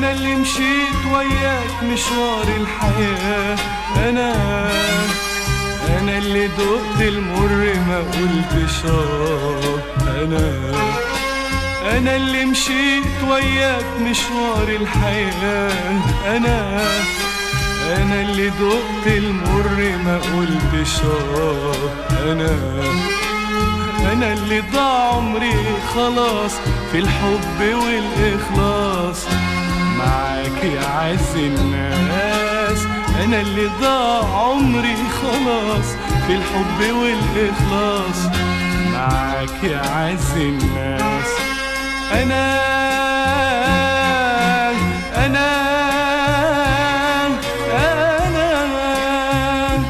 انا اللي مشيت وياك مشوار الحياة انا انا اللي دقت المر ما قلتش اه انا انا اللي مشيت وياك مشوار الحياة انا انا اللي دقت المر ما قلتش اه انا انا اللي ضاع عمري خلاص في الحب والاخلاص معاك يا عز الناس انا اللي ضاع عمري خلاص في الحب والاخلاص معاك يا عز الناس انا انا انا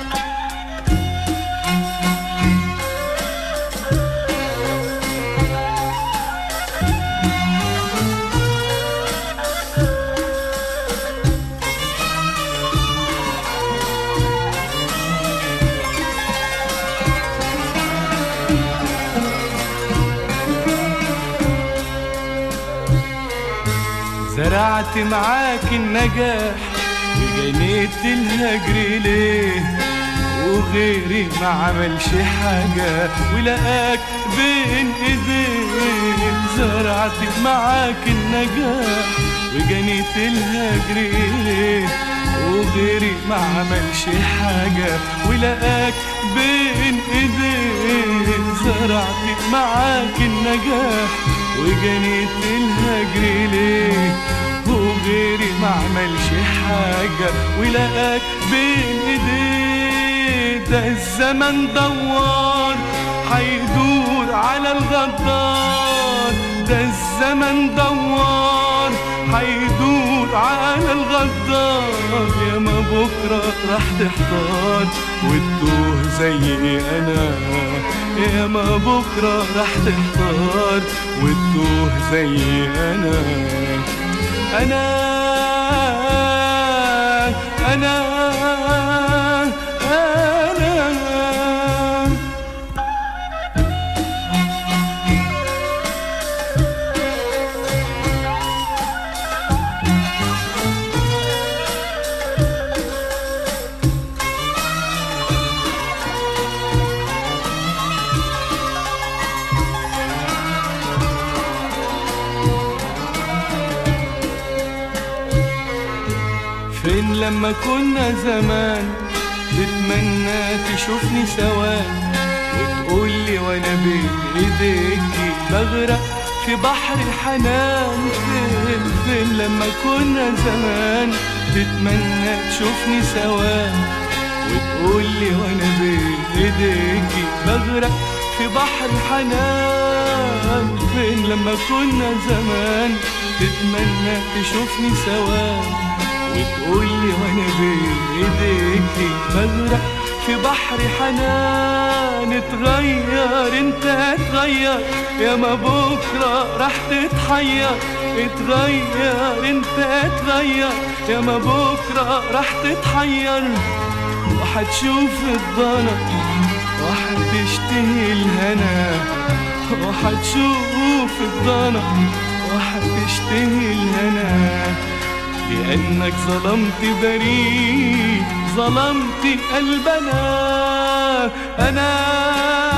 زرعت معاك النجاح وجنيت الهجر ليه وغيري ما عملش حاجة ولقاك بين ايديك زرعت معاك النجاح وجنيت الهجر ليه وغيري ما عملش حاجة ولقاك بين ايديك زرعت معاك النجاح وجنيت الهجر ليه وغيري ما عملش حاجة ولقاك بين ايديه ده الزمن دوار هيدور على الغدار ده الزمن دوار هيدور على الغدار يا ما بكرة راح تحتار وتتوه زي انا يا ما بكرة راح تحتار وتتوه زي انا انا انا انا فين لما كنا زمان تتمنى تشوفني سوا وتقولي وانا بين ايديكي بغرق في بحر الحنان فين فين لما كنا زمان تتمنى تشوفني سوا وتقولي وانا بين ايديكي بغرق في بحر الحنان فين لما كنا زمان تتمنى تشوفني سوا وتقولي وانا بين ايديكي بغرق في بحر حنان اتغير انت اتغير يا ما بكره راح تتحير اتغير انت اتغير يا ما بكره راح تتحير وحتشوف الضنا وحتشتهي الهنا وحتشوف الضنا وحتشتهي الهنا لأنك ظلمت بريء ظلمت قلبنا أنا